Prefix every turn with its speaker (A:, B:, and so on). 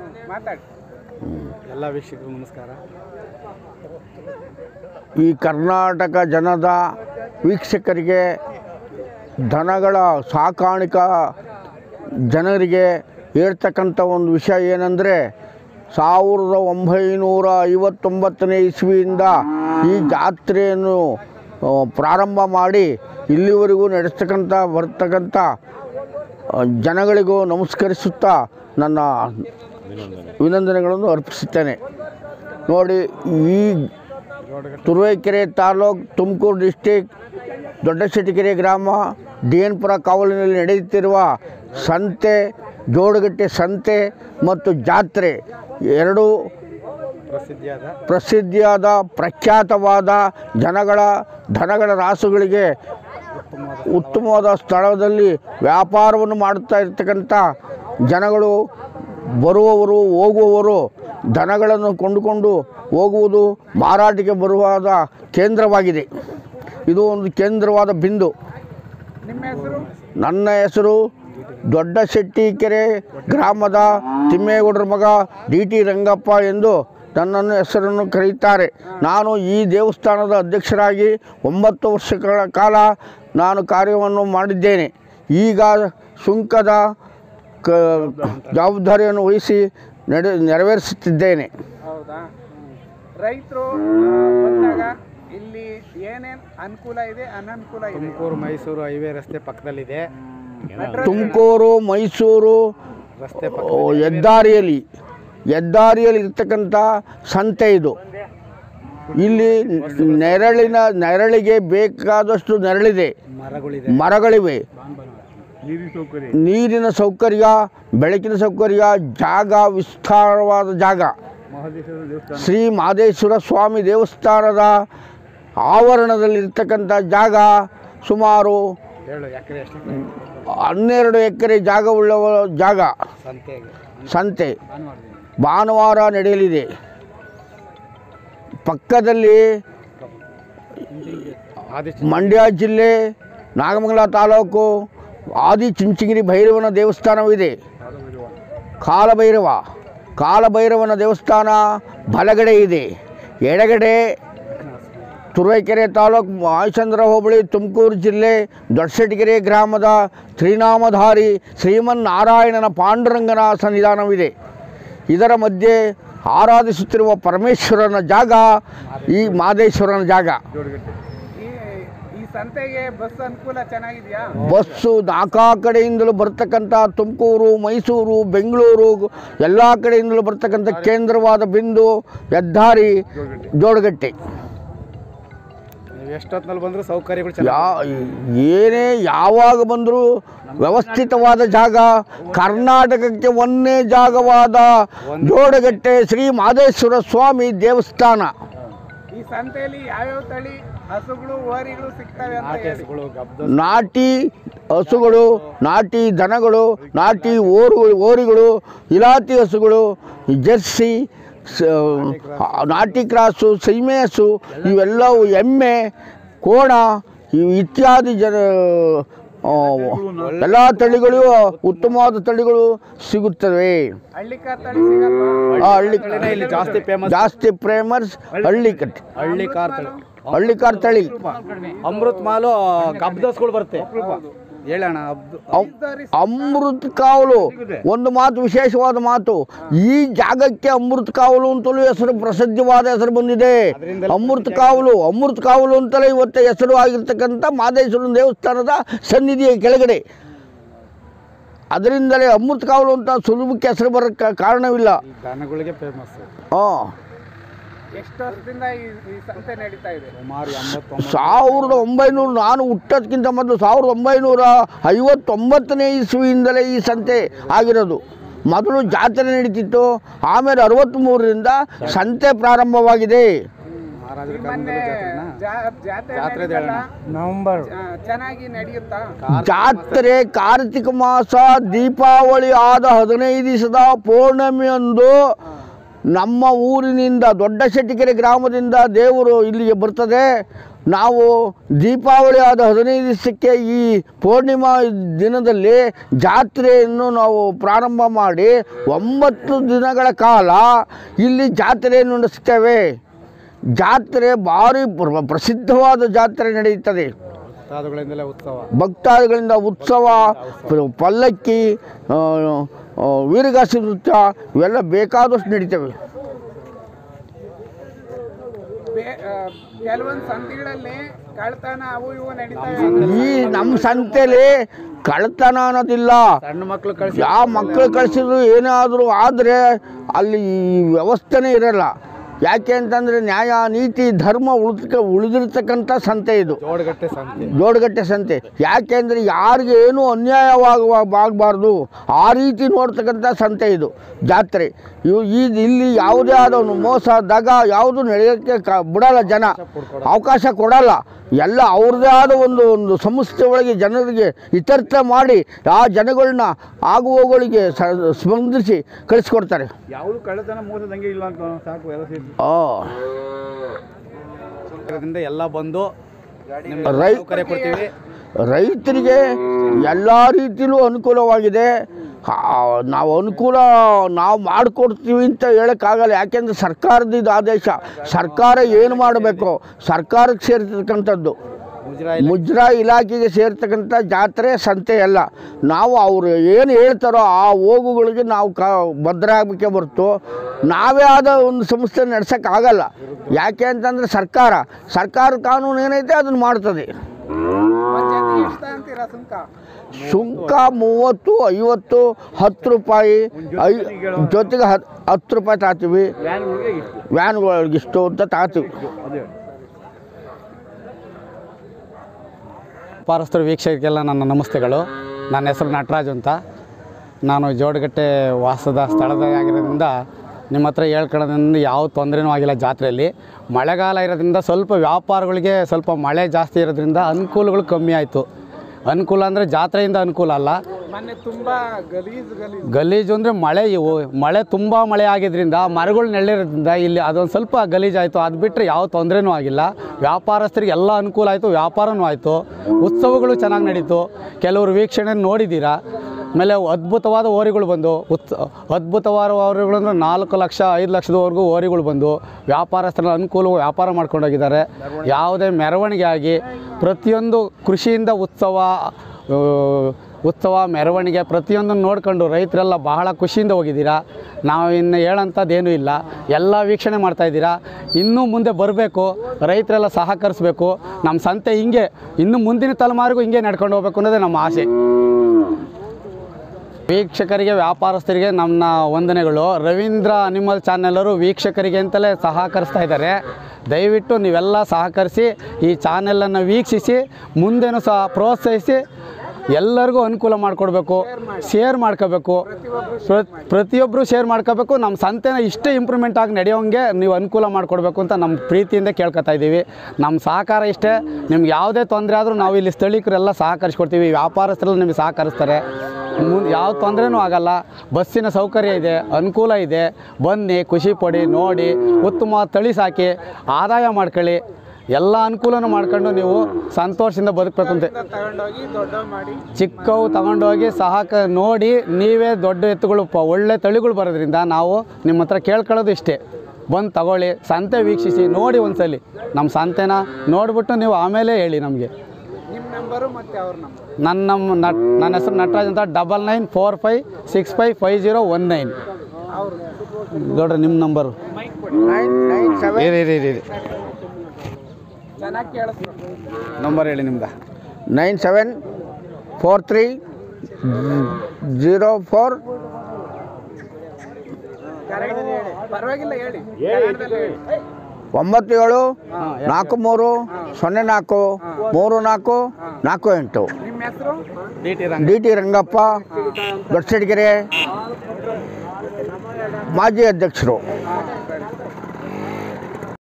A: ಮಾತಾಡಿ ಎಲ್ಲ ವೀಕ್ಷಕರು ನಮಸ್ಕಾರ
B: ಈ ಕರ್ನಾಟಕ ಜನದ ವೀಕ್ಷಕರಿಗೆ ದನಗಳ ಸಾಕಾಣಿಕಾ ಜನರಿಗೆ ಹೇಳ್ತಕ್ಕಂಥ ಒಂದು ವಿಷಯ ಏನಂದರೆ ಸಾವಿರದ ಒಂಬೈನೂರ ಐವತ್ತೊಂಬತ್ತನೇ ಇಸ್ವಿಯಿಂದ ಈ ಜಾತ್ರೆಯನ್ನು ಆ, ಪ್ರಾರಂಭ ಮಾಡಿ ಇಲ್ಲಿವರೆಗೂ ನಡೆಸ್ತಕ್ಕಂಥ ಬರ್ತಕ್ಕಂಥ ಆ, ಜನಗಳಿಗೂ ನಮಸ್ಕರಿಸುತ್ತಾ ನನ್ನ ಅಭಿನಂದನೆಗಳನ್ನು ಅರ್ಪಿಸುತ್ತೇನೆ ನೋಡಿ ಈ ತುರುವೇಕೆರೆ ತಾಲೂಕು ತುಮಕೂರು ಡಿಸ್ಟಿಕ್ ದೊಡ್ಡಶೆಟ್ಟಿಕೆರೆ ಗ್ರಾಮ ಡಿ ಎನ್ ಪುರ ಕಾವಲಿನಲ್ಲಿ ನಡೆಯುತ್ತಿರುವ ಸಂತೆ ಜೋಡಗಟ್ಟೆ ಸಂತೆ ಮತ್ತು ಜಾತ್ರೆ ಎರಡು
A: ಪ್ರಸಿದ್ಧಿಯಾದ
B: ಪ್ರಸಿದ್ಧಿಯಾದ ಪ್ರಖ್ಯಾತವಾದ ಜನಗಳ ದನಗಳ ರಾಸುಗಳಿಗೆ ಉತ್ತಮವಾದ ಸ್ಥಳದಲ್ಲಿ ವ್ಯಾಪಾರವನ್ನು ಮಾಡುತ್ತಾ ಇರ್ತಕ್ಕಂಥ ಜನಗಳು ಬರುವವರು ಹೋಗುವವರು ದನಗಳನ್ನು ಕೊಂಡುಕೊಂಡು ಹೋಗುವುದು ಮಾರಾಟಕ್ಕೆ ಬರುವಾದ ಕೇಂದ್ರವಾಗಿದೆ ಇದು ಒಂದು ಕೇಂದ್ರವಾದ ಬಿಂದು
A: ನಿಮ್ಮ ಹೆಸರು
B: ನನ್ನ ಹೆಸರು ದೊಡ್ಡ ಶೆಟ್ಟಿಕೆರೆ ಗ್ರಾಮದ ತಿಮ್ಮೇಗೌಡರ ಮಗ ಡಿ ಟಿ ರಂಗಪ್ಪ ಎಂದು ನನ್ನನ್ನು ಹೆಸರನ್ನು ಕರೆಯುತ್ತಾರೆ ನಾನು ಈ ದೇವಸ್ಥಾನದ ಅಧ್ಯಕ್ಷರಾಗಿ ಒಂಬತ್ತು ವರ್ಷಗಳ ಕಾಲ ನಾನು ಕಾರ್ಯವನ್ನು ಮಾಡಿದ್ದೇನೆ ಈಗ ಸುಂಕದ ಕ ಜವಾಬ್ದಾರಿಯನ್ನು ವಹಿಸಿ ನಡೆ ನೆರವೇರಿಸುತ್ತಿದ್ದೇನೆ
A: ಹೌದಾ ರೈತರು ಬಂದಾಗ ಇಲ್ಲಿ ಏನೇನು ಅನುಕೂಲ ಇದೆ ಅನನುಕೂಲ ಇದೆ ತುಮಕೂರು ಮೈಸೂರು ಹೈವೇ ರಸ್ತೆ ಪಕ್ಕದಲ್ಲಿದೆ
B: ತುಮಕೂರು ಮೈಸೂರು
A: ರಸ್ತೆ
B: ಓ, ಹೆದ್ದಾರಿಯಲ್ಲಿ ಹೆದ್ದಾರಿಯಲ್ಲಿ ಇರ್ತಕ್ಕಂಥ ಸಂತೆ ಇದು ಇಲ್ಲಿ ನೆರಳಿನ ನೆರಳಿಗೆ ಬೇಕಾದಷ್ಟು ನೆರಳಿದೆ
A: ಮರಗಳಿದೆ
B: ಮರಗಳಿವೆ
A: ನೀರಿನ ಸೌಕರ್ಯ
B: ನೀರಿನ ಸೌಕರ್ಯ ಬೆಳಕಿನ ಸೌಕರ್ಯ ಜಾಗ ವಿಸ್ತಾರವಾದ ಜಾಗ
A: ಮಹದೇಶ್ವರ ದೇವಸ್ಥಾನ
B: ಶ್ರೀ ಮಹದೇಶ್ವರ ಸ್ವಾಮಿ ದೇವಸ್ಥಾನದ ಆವರಣದಲ್ಲಿರ್ತಕ್ಕಂಥ ಜಾಗ ಸುಮಾರು
A: ಹೇಳು ಎಕರೆ ಎಷ್ಟು
B: ಹನ್ನೆರಡು ಎಕರೆ ಜಾಗವುಳ್ಳ ಜಾಗ
A: ಸಂತೆಗೆ
B: ಸಂತೆ
A: ನಾನು ಮಾಡಿದ್ದೀನಿ
B: ಭಾನುವಾರ ನಡೆಯಲಿದೆ ಪಕ್ಕದಲ್ಲಿ
A: ಆದಿತ್ಯ
B: ಮಂಡ್ಯ ಜಿಲ್ಲೆ ನಾಗಮಂಗಲ ತಾಲೂಕು ಆದಿ ಚುಂಚಗಿರಿ ಭೈರವನ ದೇವಸ್ಥಾನವಿದೆ ಕಾಲಭೈರವ ಕಾಲಭೈರವನ ದೇವಸ್ಥಾನ ಬಲಗಡೆ ಇದೆ ಎಡಗಡೆ ತುರುವೇಕೆರೆ ತಾಲೂಕು ಮಾಯಚಂದ್ರ ಹೋಬಳಿ ತುಮಕೂರು ಜಿಲ್ಲೆ ದೊಡ್ಡಶೆಟ್ಟಿಗೆರೆ ಗ್ರಾಮದ ತ್ರಿನಾಮಧಾರಿ ಶ್ರೀಮನ್ನಾರಾಯಣನ ಪಾಂಡುರಂಗನ ಸನ್ನಿಧಾನವಿದೆ ಇದರ ಮಧ್ಯೆ ಆರಾಧಿಸುತ್ತಿರುವ ಪರಮೇಶ್ವರನ ಜಾಗ ಈ ಮಾದೇಶ್ವರನ ಜಾಗ
A: ಈ ಈ ಸಂತೆಗೆ ಬಸ್ ಅನುಕೂಲ ಚೆನ್ನಾಗಿದೆಯಾ
B: ಬಸ್ಸು ನಾಲ್ಕಾ ಕಡೆಯಿಂದಲೂ ಬರ್ತಕ್ಕಂಥ ತುಮಕೂರು ಮೈಸೂರು ಬೆಂಗಳೂರು ಎಲ್ಲ ಕಡೆಯಿಂದಲೂ ಬರ್ತಕ್ಕಂಥ ಕೇಂದ್ರವಾದ ಬಿಂದು ಹೆದ್ದಾರಿ ಜೋಡಗಟ್ಟೆ
A: ನೀವು ಎಷ್ಟೊತ್ತಿನಲ್ಲಿ ಬಂದರೂ ಸೌಕರ್ಯಗಳು
B: ಯಾ ಏನೇ ಯಾವಾಗ ಬಂದರೂ ವ್ಯವಸ್ಥಿತವಾದ ಜಾಗ ಕರ್ನಾಟಕಕ್ಕೆ ಒಂದೇ ಜಾಗವಾದ ಜೋಡಗಟ್ಟೆ ಶ್ರೀ ಮಾದೇಶ್ವರ ಸ್ವಾಮಿ ದೇವಸ್ಥಾನ
A: ಈ ಸಂತೆಯಲ್ಲಿ ಯಾವ್ಯಾವ ತಳಿ ಹಸುಗಳು ಓರಿಗಳು ಸಿಗ್ತವೆ ಅಂತ ಹೇಳಿ
B: ನಾಟಿ ಹಸುಗಳು ನಾಟಿ ದನಗಳು ನಾಟಿ ಓರು ಓರಿಗಳು ಇಲಾತಿ ಹಸುಗಳು ಜರ್ಸಿ ಸ- ನಾಟಿ ಕ್ರಾಸು ಸೀಮೆ ಹಸು ಇವೆಲ್ಲವೂ ಎಮ್ಮೆ ಕೋಣ ಇವು ಇತ್ಯಾದಿ ಜನ ಎಲ್ಲ ತಳಿಗಳು ಉತ್ತಮವಾದ ತಳಿಗಳು ಸಿಗುತ್ತವೆ
A: ಹಳ್ಳಿಕಾರ್ ತಳಿ ಸಿಗಲ್ವಾ
B: ಆ ಹಳ್ಳಿ
A: ಇಲ್ಲಿ ಜಾಸ್ತಿ ಫೇಮಸ್
B: ಜಾಸ್ತಿ ಪ್ರೇಮರ್ಸ್ ಹಳ್ಳಿ ಕಟ್ಟಿ
A: ಹಳ್ಳಿ ಕಾರ್ ತಳಿ
B: ಹಳ್ಳಿಕಾರ್ ತಳಿ
C: ಅಮೃತ್ ಮಾಲು ಗಬ್ದಸ್ಗಳು ಬರುತ್ತೆ
A: ಹೇಳೋಣ
B: ಅಮ್- ಅಮೃತ ಕಾವಲು ಒಂದು ಮಾತು ವಿಶೇಷವಾದ ಮಾತು ಈ ಜಾಗಕ್ಕೆ ಅಮೃತ ಕಾವಲು ಅಂತಲೂ ಹೆಸರು ಪ್ರಸಿದ್ಧವಾದ ಹೆಸರು ಬಂದಿದೆ ಅಮೃತ ಕಾವಲು ಅಮೃತ ಕಾವಲು ಅಂತಲೇ ಇವತ್ತು ಹೆಸರು ಆಗಿರ್ತಕ್ಕಂಥ ಮಾದೇಶ್ವರನ ದೇವಸ್ಥಾನದ ಸನ್ನಿಧಿಯ ಕೆಳಗಡೆ ಅದರಿಂದಲೇ ಅಮೃತ ಕಾವಲು ಅಂತ ಸುಲಭಕ್ಕೆ ಹೆಸರು ಬರೋಕ್ಕೆ ಕಾರಣವಿಲ್ಲ
A: ದನಗಳಿಗೆ ಫೇಮಸ್
B: ಹಾಂ
A: ಎಷ್ಟು ವರ್ಷದಿಂದ ಈ ಈ ಸಂತೆ ನಡೀತಾ ಇದೆ ಸುಮಾರು ಎಂಬತ್ತು
B: ಸಾವಿರದ ಒಂಬೈನೂರು ನಾನು ಹುಟ್ಟೋದಕ್ಕಿಂತ ಮೊದಲು ಸಾವಿರದ ಒಂಬೈನೂರ ಐವತ್ತೊಂಬತ್ತನೇ ಇಸ್ವಿಯಿಂದಲೇ ಈ ಸಂತೆ ಆಗಿರೋದು ಮೊದಲು ಜಾತ್ರೆ ನಡೀತಿತ್ತು ಆಮೇಲೆ ಅರವತ್ತ್ಮೂರರಿಂದ ಸಂತೆ ಪ್ರಾರಂಭವಾಗಿದೆ
A: ಮೊನ್ನೆ ಜಾ- ಜಾತ್ರೆ ನವೆಂಬರ್ ಚೆನ್ನಾಗಿ ನಡೆಯುತ್ತಾ
B: ಜಾತ್ರೆ ಕಾರ್ತಿಕ ಮಾಸ ದೀಪಾವಳಿ ಆದ ಹದಿನೈದು ದಿವಸದ ಪೌರ್ಣಮಿಯಂದು ನಮ್ಮ ಊರಿನಿಂದ ದೊಡ್ಡ ಶೆಟ್ಟಿಕೆರೆ ಗ್ರಾಮದಿಂದ ದೇವರು ಇಲ್ಲಿಗೆ ಬರ್ತದೆ ನಾವು ದೀಪಾವಳಿ ಆದ ಹದಿನೈದು ದಿವಸಕ್ಕೆ ಈ ಪೂರ್ಣಿಮಾ ದಿನದಲ್ಲಿ ಜಾತ್ರೆಯನ್ನು ನಾವು ಪ್ರಾರಂಭ ಮಾಡಿ ಒಂಬತ್ತು ದಿನಗಳ ಕಾಲ ಇಲ್ಲಿ ಜಾತ್ರೆಯನ್ನು ನಡೆಸ್ತೇವೆ ಜಾತ್ರೆ ಭಾರಿ ಪ್ರ- ಪ್ರಸಿದ್ಧವಾದ ಜಾತ್ರೆ ನಡೆಯುತ್ತದೆ
C: ಸಾಧುಗಳಿಂದಲೇ ಉತ್ಸವ
B: ಭಕ್ತಾದಿಗಳಿಂದ ಉತ್ಸವ ಪ- ಪಲ್ಲಕ್ಕಿ ಆ, ಆ, ವೀರಗಾಸಿ ನೃತ್ಯ ಇವೆಲ್ಲ ಬೇಕಾದಷ್ಟು ನಡೀತವೆ
A: ಬೇ- ಆ, ಕೆಲವೊಂದು ಸಂತಿಗಳಲ್ಲಿ ಕಳ್ತನ ಅವು ಇವು ನಡೀತವೆ
B: ಈ ನಮ್ಮ ಸಂತೆಲಿ ಕಳ್ತನ ಅನ್ನೋದಿಲ್ಲ
C: ಸಣ್ಣ ಮಕ್ಕಳು ಕಳಿಸಿ
B: ಯಾವ ಮಕ್ಕಳು ಕಳಿಸಿದ್ರು ಏನಾದರೂ ಆದರೆ ಅಲ್ಲಿ ಈ ವ್ಯವಸ್ಥೆನೇ ಇರಲ್ಲ ಯಾಕೆ ಅಂತಂದರೆ ನ್ಯಾಯ ನೀತಿ ಧರ್ಮ ಉಳಿದ ಉಳಿದಿರ್ತಕ್ಕಂಥ ಸಂತೆ ಇದು
C: ಜೋಡಗಟ್ಟೆ ಸಂತೆ
B: ಜೋಡಗಟ್ಟೆ ಸಂತೆ ಯಾಕೆಂದರೆ ಯಾರಿಗೆ ಏನೂ ಅನ್ಯಾಯವಾಗುವ ಆಗಬಾರ್ದು ಆ ರೀತಿ ನೋಡ್ತಕ್ಕಂಥ ಸಂತೆ ಇದು ಜಾತ್ರೆ ಇವು ಈ ಇಲ್ಲಿ ಯಾವುದೇ ಆದ ಒಂದು ಮೋಸ ದಗ ಯಾವುದು ನಡೆಯೋಕ್ಕೆ ಕ ಬಿಡಲ್ಲ ಜನ ಅವಕಾಶ ಕೊಡಲ್ಲ ಎಲ್ಲ ಅವ್ರದ್ದೇ ಆದ ಒಂದು ಒಂದು ಸಂಸ್ಥೆ ಒಳಗೆ ಜನರಿಗೆ ಇತರ್ಥ ಮಾಡಿ ಆ ಜನಗಳನ್ನ ಆಗುವಗಳಿಗೆ ಸ- ಸ್ಪಂದಿಸಿ ಕಳಿಸ್ಕೊಡ್ತಾರೆ
C: ಯಾವುದು ಕಳ್ಳತನ ಮೋಸದಂಗೆ ಇಲ್ಲ ಅಂತ ಸಾಕು ಎಲ್ಲ ಸೇರಿ
B: ಆ,
C: ಸರ್ಕಾರದಿಂದ ಎಲ್ಲ ಬಂದು ನಿಮ್ಗೆ
B: ರೈ-
C: ಸೌಕರ್ಯ ಕೊಡ್ತೀವಿ
B: ರೈತರಿಗೆ ಎಲ್ಲ ರೀತಿಲೂ ಅನುಕೂಲವಾಗಿದೆ ಆ, ನಾವು ಅನುಕೂಲ ನಾವು ಮಾಡಿಕೊಡ್ತೀವಿ ಅಂತ ಹೇಳೋಕ್ಕಾಗಲ್ಲ ಯಾಕೆಂದರೆ ಸರ್ಕಾರದ ಇದು ಆದೇಶ ಸರ್ಕಾರ ಏನು ಮಾಡಬೇಕು ಸರ್ಕಾರಕ್ಕೆ ಸೇರ್ತಕ್ಕಂಥದ್ದು
C: ಮುಜರಾಯಿ
B: ಮುಜ್ರಾ ಇಲಾಖೆಗೆ ಸೇರ್ತಕ್ಕಂಥ ಜಾತ್ರೆ ಸಂತೆ ಅಲ್ಲ ನಾವು ಅವರು ಏನು ಹೇಳ್ತಾರೋ ಆ ಹೋಗುಗಳಿಗೆ ನಾವು ಕ ಭದ್ರ ಆಗಬೇಕೆ ಹೊರ್ತು ನಾವೇ ಆದ ಒಂದು ಸಂಸ್ಥೆ ನಡ್ಸೋಕ್ಕಾಗಲ್ಲ ಯಾಕೆ ಅಂತಂದರೆ ಸರ್ಕಾರ ಸರ್ಕಾರ ಕಾನೂನು ಏನೈತೆ ಅದನ್ನು ಮಾಡ್ತದೆ
A: ಒಂದ್ ಜೊತೆ ಎಷ್ಟು ಅಂತೀರಾ ಸುಂಕ
B: ಸುಂಕ ಮೂವತ್ತು ಐವತ್ತು ಹತ್ತು ರೂಪಾಯಿ ಐ ಜೊತೆಗೆ ಹತ್ ಹತ್ತು ರೂಪಾಯಿ ತಾತೀವಿ
C: ವ್ಯಾನ್ಗಳಿಗೆ ಇಷ್ಟು
B: ವ್ಯಾನ್ಗಳಿಗೆ ಇಷ್ಟು ಅಂತ ತಾತೀವಿ
C: ಅದೇ
D: ವ್ಯಾಪಾರಸ್ಥರು ವೀಕ್ಷಕರಿಗೆಲ್ಲ ನನ್ನ ನಮಸ್ತೆಗಳು ನನ್ನ ಹೆಸರು ನಟರಾಜ್ ಅಂತ ನಾನು ಜೋಡಗಟ್ಟೆ ವಾಸದ ಸ್ಥಳದಾಗಿರೋದ್ರಿಂದ ನಿಮ್ಮ ಹತ್ರ ಹೇಳ್ಕೊಳ್ಳೋದ್ರಿಂದ ಯಾವ ತೊಂದರೆನೂ ಆಗಿಲ್ಲ ಜಾತ್ರೆಯಲ್ಲಿ ಮಳೆಗಾಲ ಇರೋದ್ರಿಂದ ಸ್ವಲ್ಪ ವ್ಯಾಪಾರಗಳಿಗೆ ಸ್ವಲ್ಪ ಮಳೆ ಜಾಸ್ತಿ ಇರೋದ್ರಿಂದ ಅನುಕೂಲಗಳು ಕಮ್ಮಿ ಆಯಿತು ಅನುಕೂಲ ಅಂದರೆ ಜಾತ್ರೆಯಿಂದ ಅನುಕೂಲ ಅಲ್ಲ
A: ಮೊನ್ನೆ ತುಂಬಾ ಗಲೀಜ್ ಗಲೀಜ್
D: ಗಲೀಜು ಅಂದರೆ ಮಳೆ ಇವು ಮಳೆ ತುಂಬ ಮಳೆ ಆಗಿದ್ರಿಂದ ಮರಗಳು ನೆಳ್ಳಿರೋದ್ರಿಂದ ಇಲ್ಲಿ ಅದೊಂದು ಸ್ವಲ್ಪ ಗಲೀಜಾಯಿತು ಅದು ಬಿಟ್ಟರೆ ಯಾವ ತೊಂದರೆನೂ ಆಗಿಲ್ಲ ವ್ಯಾಪಾರಸ್ಥರಿಗೆ ಎಲ್ಲ ಅನುಕೂಲ ಆಯಿತು ವ್ಯಾಪಾರನೂ ಆಯಿತು ಉತ್ಸವಗಳು ಚೆನ್ನಾಗಿ ನಡೀತು ಕೆಲವರು ವೀಕ್ಷಣೆ ನೋಡಿದ್ದೀರಾ ಆಮೇಲೆ ಅದ್ಭುತವಾದ ಓರಿಗಳು ಬಂದು ಉತ್ ಅದ್ಭುತವಾದ ಓರಿಗಳು ಅಂದರೆ ನಾಲ್ಕು ಲಕ್ಷ ಐದು ಲಕ್ಷದವರೆಗೂ ಓರಿಗಳು ಬಂದು ವ್ಯಾಪಾರಸ್ಥರ ಅನುಕೂಲ ವ್ಯಾಪಾರ ಮಾಡ್ಕೊಂಡೋಗಿದ್ದಾರೆ ಯಾವುದೇ ಮೆರವಣಿಗೆ ಆಗಿ ಪ್ರತಿಯೊಂದು ಕೃಷಿಯಿಂದ ಉತ್ಸವ ಆ, ಉತ್ಸವ ಮೆರವಣಿಗೆ ಪ್ರತಿಯೊಂದನ್ನು ನೋಡ್ಕೊಂಡು ರೈತರೆಲ್ಲ ಬಹಳ ಖುಷಿಯಿಂದ ಹೋಗಿದ್ದೀರಾ ನಾವು ಇನ್ನು ಹೇಳೋಂಥದ್ದೇನೂ ಇಲ್ಲ ಎಲ್ಲ ವೀಕ್ಷಣೆ ಮಾಡ್ತಾಯಿದ್ದೀರಾ ಇನ್ನೂ ಮುಂದೆ ಬರಬೇಕು ರೈತರೆಲ್ಲ ಸಹಕರಿಸ್ಬೇಕು ನಮ್ಮ ಸಂತೆ ಹಿಂಗೆ ಇನ್ನು ಮುಂದಿನ ತಲೆಮಾರಿಗೂ ಹಿಂಗೆ ನಡ್ಕೊಂಡು ಹೋಗ್ಬೇಕು ಅನ್ನೋದೇ ನಮ್ಮ ಆಸೆ ವೀಕ್ಷಕರಿಗೆ ವ್ಯಾಪಾರಸ್ಥರಿಗೆ ನನ್ನ ವಂದನೆಗಳು ರವೀಂದ್ರ ಅನಿಮಲ್ ಚಾನೆಲರು ವೀಕ್ಷಕರಿಗೆ ಅಂತಲೇ ಸಹಕರಿಸ್ತಾ ಇದ್ದಾರೆ ದಯವಿಟ್ಟು ನೀವೆಲ್ಲ ಸಹಕರಿಸಿ ಈ ಚಾನೆಲನ್ನು ವೀಕ್ಷಿಸಿ ಮುಂದೆನೂ ಸಹ ಪ್ರೋತ್ಸಾಹಿಸಿ ಎಲ್ಲರಿಗೂ ಅನುಕೂಲ ಮಾಡಿಕೊಡ್ಬೇಕು ಶೇರ್ ಮಾಡ್ಕೋಬೇಕು ಪ್ರತಿಯೊಬ್ಬರು ಶೇರ್ ಮಾಡ್ಕೋಬೇಕು ನಮ್ಮ ಸಂತೆನ ಇಷ್ಟೇ ಇಂಪ್ರೂವ್ಮೆಂಟ್ ಆಗಿ ನಡೆಯೋಂಗೆ ನೀವು ಅನುಕೂಲ ಮಾಡಿಕೊಡ್ಬೇಕು ಅಂತ ನಮ್ಮ ಪ್ರೀತಿಯಿಂದ ಕೇಳ್ಕೊತಾ ಇದ್ದೀವಿ ನಮ್ಮ ಸಹಕಾರ ಇಷ್ಟೇ ನಿಮ್ಗೆ ಯಾವುದೇ ತೊಂದರೆ ಆದರೂ ನಾವು ಇಲ್ಲಿ ಸ್ಥಳೀಕರೆಲ್ಲ ಸಹಕರಿಸ್ಕೊಡ್ತೀವಿ ವ್ಯಾಪಾರಸ್ಥರೆಲ್ಲ ನಿಮಗೆ ಸಹಕರಿಸ್ತಾರೆ ಮುಂದೆ ಯಾವ ತೊಂದರೆನೂ ಆಗಲ್ಲ ಬಸ್ಸಿನ ಸೌಕರ್ಯ ಇದೆ ಅನುಕೂಲ ಇದೆ ಬನ್ನಿ ಖುಷಿ ಪಡಿ ನೋಡಿ ಉತ್ತಮ ತಳಿ ಸಾಕಿ ಆದಾಯ ಮಾಡ್ಕೊಳ್ಳಿ ಎಲ್ಲ ಅನುಕೂಲನೂ ಮಾಡ್ಕೊಂಡು ನೀವು ಸಂತೋಷದಿಂದ ಬದುಕಬೇಕು ಅಂತ
A: ತಗೊಂಡೋಗಿ ದೊಡ್ಡ ಮಾಡಿ
D: ಚಿಕ್ಕವು ತಗೊಂಡೋಗಿ ಸಹಕ ನೋಡಿ ನೀವೇ ದೊಡ್ಡ ಎತ್ತುಗಳು ಪ ಒಳ್ಳೆ ತಳಿಗಳು ಬರೋದ್ರಿಂದ ನಾವು ನಿಮ್ಮ ಹತ್ರ ಕೇಳ್ಕೊಳ್ಳೋದು ಇಷ್ಟೇ ಬಂದು ತಗೊಳ್ಳಿ ಸಂತೆ ವೀಕ್ಷಿಸಿ ನೋಡಿ ಒಂದ್ಸಲಿ ನಮ್ಮ ಸಂತೆನ ನೋಡಿಬಿಟ್ಟು ನೀವು ಆಮೇಲೆ ಹೇಳಿ ನಮಗೆ
A: ನಿಮ್ಮ ನಂಬರು ಮತ್ತೆ ಅವ್ರ ನಂಬರ್
D: ನನ್ನ ನಮ್ಮ ನಟ್ ನನ್ನ ಹೆಸರು ನಟರಾಜ್ ಅಂತ double nine four five six five five zero one nine
A: ಅವ್ರು
D: ನೋಡ್ರಿ ನಿಮ್ಮ ನಂಬರು
A: ಮೈಕ್ ಕೊಡಿ
B: ನೈನ್ ನೈನ್ ಸೆವೆನ್
C: ಇರಿ ಇರಿ ಇರಿ
A: ಚೆನ್ನಾಗಿ ಕೇಳಿಸ್ರು
C: ನಂಬರ್ ಹೇಳಿ ನಿಮ್ದು
B: nine seven four three zero four
A: ಕನ್ನಡದಲ್ಲಿ ಹೇಳಿ ಪರವಾಗಿಲ್ಲ ಹೇಳಿ ಕನ್ನಡದಲ್ಲಿ ಹೇಳಿ
B: ಒಂಬತ್ತು ಏಳು ನಾಲ್ಕು ಮೂರು ಸೊನ್ನೆ ನಾಲ್ಕು ಮೂರು ನಾಲ್ಕು ನಾಲ್ಕು ಎಂಟು
A: ನಿಮ್ಮ ಹೆಸರು
C: D T Ranga
B: D T Rangappa Doddasidgere ಮಾಜಿ ಅಧ್ಯಕ್ಷರು